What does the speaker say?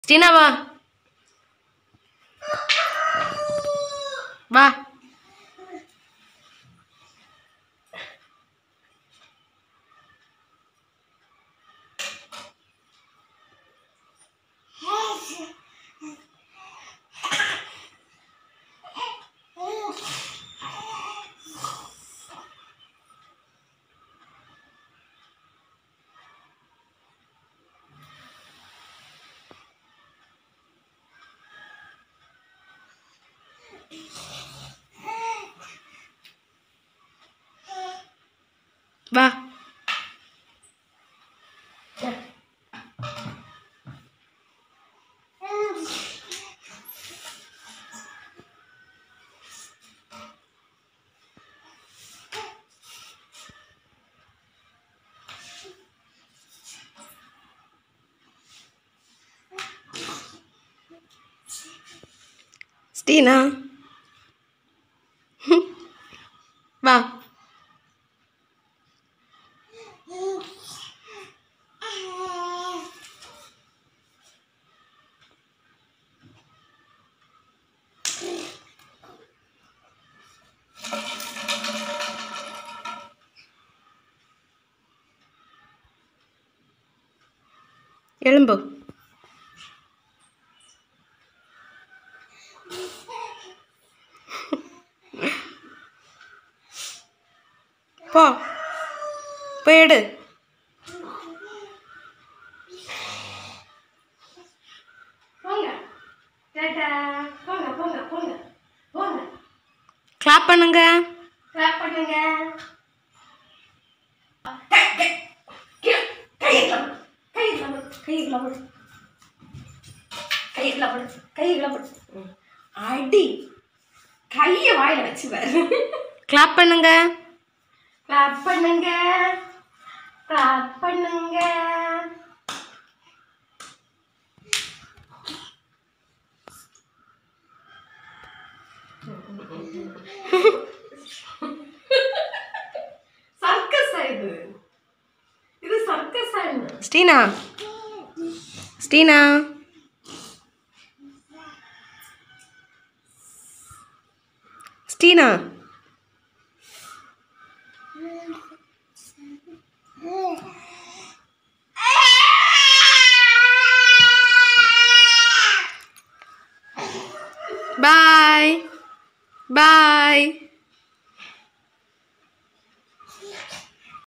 ஸ்டீனா வா வா வா ஸ்டீனா வா எலும்பு போ போய் எடு போங்க டாடா போங்க போங்க போங்க போங்க கிளாப் பண்ணுங்க கிளாப் பண்ணுங்க கை கை கீழே கையில கையில கையில போடு கையில போடு கையில போடு ம். அடி கைய வாயில வச்சு பாரு கிளாப் பண்ணுங்க கிளாப் பண்ணுங்க கிளாப் பண்ணுங்க சர்க்கஸ் இது இது சர்க்கஸ் ஆயிடுது ஸ்டீனா ஸ்டீனா ஸ்டீனா பாய்